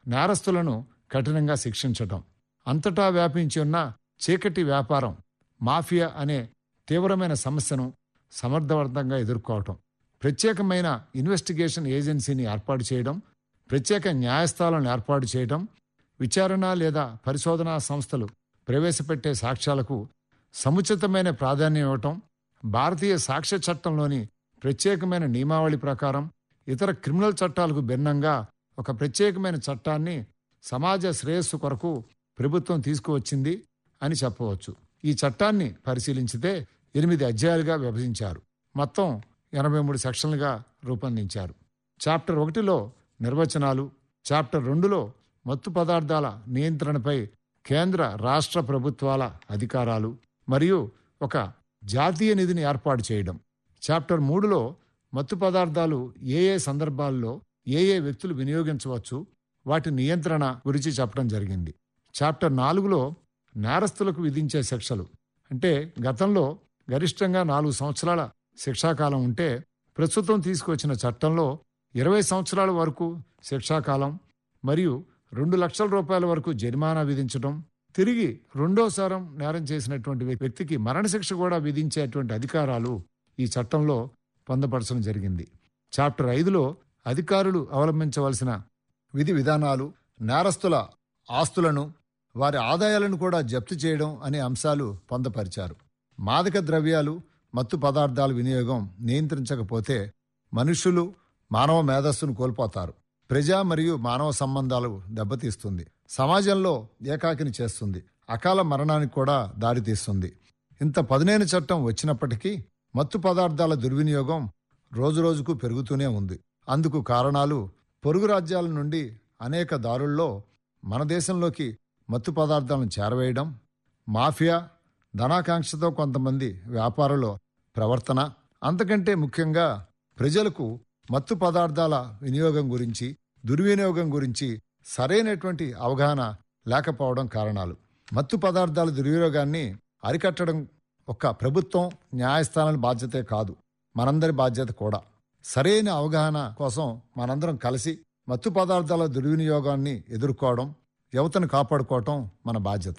నేరస్తులను కఠినంగా శిక్షించటం అంతటా వ్యాపించి ఉన్న చీకటి వ్యాపారం మాఫియా అనే తీవ్రమైన సమస్యను సమర్థవంతంగా ఎదుర్కోవటం ప్రత్యేకమైన ఇన్వెస్టిగేషన్ ఏజెన్సీని ఏర్పాటు చేయడం ప్రత్యేక న్యాయస్థానాలను ఏర్పాటు చేయడం విచారణ లేదా పరిశోధనా సంస్థలు ప్రవేశపెట్టే సాక్ష్యాలకు సముచితమైన ప్రాధాన్యం ఇవ్వటం భారతీయ సాక్ష్య చట్టంలోని ప్రత్యేకమైన నియమావళి ప్రకారం ఇతర క్రిమినల్ చట్టాలకు భిన్నంగా ఒక ప్రత్యేకమైన చట్టాన్ని సమాజ శ్రేయస్సు కొరకు ప్రభుత్వం తీసుకువచ్చింది అని చెప్పవచ్చు ఈ చట్టాన్ని పరిశీలించితే ఎనిమిది అధ్యాయాలుగా విభజించారు మొత్తం ఎనభై మూడు సెక్షన్లుగా రూపొందించారు చాప్టర్ ఒకటిలో నిర్వచనాలు చాప్టర్ రెండులో మత్తు పదార్థాల నియంత్రణపై కేంద్ర రాష్ట్ర ప్రభుత్వాల అధికారాలు మరియు ఒక జాతీయ నిధిని ఏర్పాటు చేయడం చాప్టర్ మూడులో మత్తు పదార్థాలు ఏ ఏ సందర్భాల్లో ఏ ఏ వ్యక్తులు వినియోగించవచ్చు వాటి నియంత్రణ గురించి చెప్పడం జరిగింది చాప్టర్ నాలుగులో నేరస్తులకు విధించే శిక్షలు అంటే గతంలో గరిష్టంగా నాలుగు సంవత్సరాల శిక్షాకాలం ఉంటే ప్రస్తుతం తీసుకొచ్చిన చట్టంలో ఇరవై సంవత్సరాల వరకు శిక్షాకాలం మరియు రెండు లక్షల రూపాయల వరకు జరిమానా విధించడం తిరిగి రెండోసారం నేరం చేసినటువంటి వ్యక్తికి మరణశిక్ష కూడా విధించేటువంటి అధికారాలు ఈ చట్టంలో పొందపరచడం జరిగింది చాప్టర్ ఐదులో అధికారులు అవలంబించవలసిన విధి విధానాలు నేరస్తుల ఆస్తులను వారి ఆదాయాలను కూడా జప్తు చేయడం అనే అంశాలు పొందపరిచారు మాదక ద్రవ్యాలు మత్తు పదార్థాల వినియోగం నియంత్రించకపోతే మనుషులు మానవ మేధస్సును కోల్పోతారు ప్రజా మరియు మానవ సంబంధాలు దెబ్బతీస్తుంది సమాజంలో ఏకాకిని చేస్తుంది అకాల మరణానికి కూడా దారితీస్తుంది ఇంత పదునైన చట్టం వచ్చినప్పటికీ మత్తు పదార్థాల దుర్వినియోగం రోజురోజుకు పెరుగుతూనే ఉంది అందుకు కారణాలు పొరుగు రాజ్యాల నుండి అనేక దారుల్లో మన దేశంలోకి మత్తు పదార్థాలను చేరవేయడం మాఫియా ధనాకాంక్షతో కొంతమంది వ్యాపారుల ప్రవర్తన అంతకంటే ముఖ్యంగా ప్రజలకు మత్తు పదార్థాల వినియోగం గురించి దుర్వినియోగం గురించి సరైనటువంటి అవగాహన లేకపోవడం కారణాలు మత్తు పదార్థాల దుర్వినియోగాన్ని అరికట్టడం ఒక ప్రభుత్వం న్యాయస్థానాల బాధ్యతే కాదు మనందరి బాధ్యత కూడా సరైన అవగాహన కోసం మనందరం కలిసి మత్తు పదార్థాల దుర్వినియోగాన్ని ఎదుర్కోవడం యువతను కాపాడుకోవటం మన బాధ్యత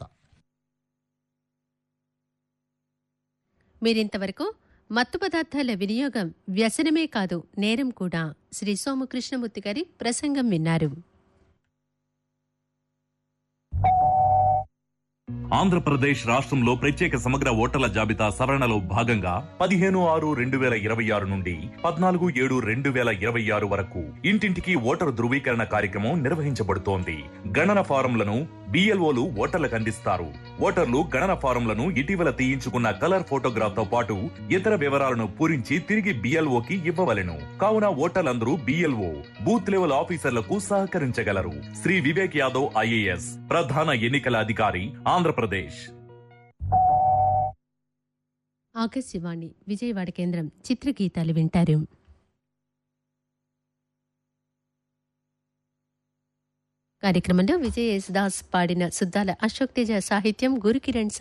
మీరింతవరకు మత్తు పదార్థాల వినియోగం వ్యసనమే కాదు నేరం కూడా శ్రీ సోమకృష్ణమూర్తి గారి ప్రసంగం విన్నారు ఆంధ్రప్రదేశ్ రాష్ట్రంలో ప్రత్యేక సమగ్ర ఓటర్ల జాబితా సవరణలో భాగంగా పదిహేను ఆరు రెండు వేల ఇరవై ఆరు నుండి పద్నాలుగు ఏడు రెండు వేల ఇరవై ఆరు వరకు ఇంటింటికి ఓటరు ధృవీకరణ కార్యక్రమం నిర్వహించబడుతోంది గణన ఫారంలను బిఎల్ఓలు ఓటర్లకు అందిస్తారు ఓటర్లు గణన ఫారంలను ఇటీవల తీయించుకున్న కలర్ ఫోటోగ్రాఫ్ తో పాటు ఇతర వివరాలను పూరించి తిరిగి బిఎల్ఓకి ఇవ్వవలెను కావున ఓటర్లందరూ బిఎల్ఓ బూత్ లెవెల్ ఆఫీసర్లకు సహకరించగలరు శ్రీ వివేక్ యాదవ్ ఐఏఎస్ ప్రధాన ఎన్నికల అధికారి ఆంధ్రప్రదేశ్ ఆకాశవాణి విజయవాడ కేంద్రం చిత్రగీతాలు వింటారు కార్యక్రమంలో విజయ యేసుదాస్ పాడిన సుద్దాల అశోక్ తేజ సాహిత్యం గురుకిరణ్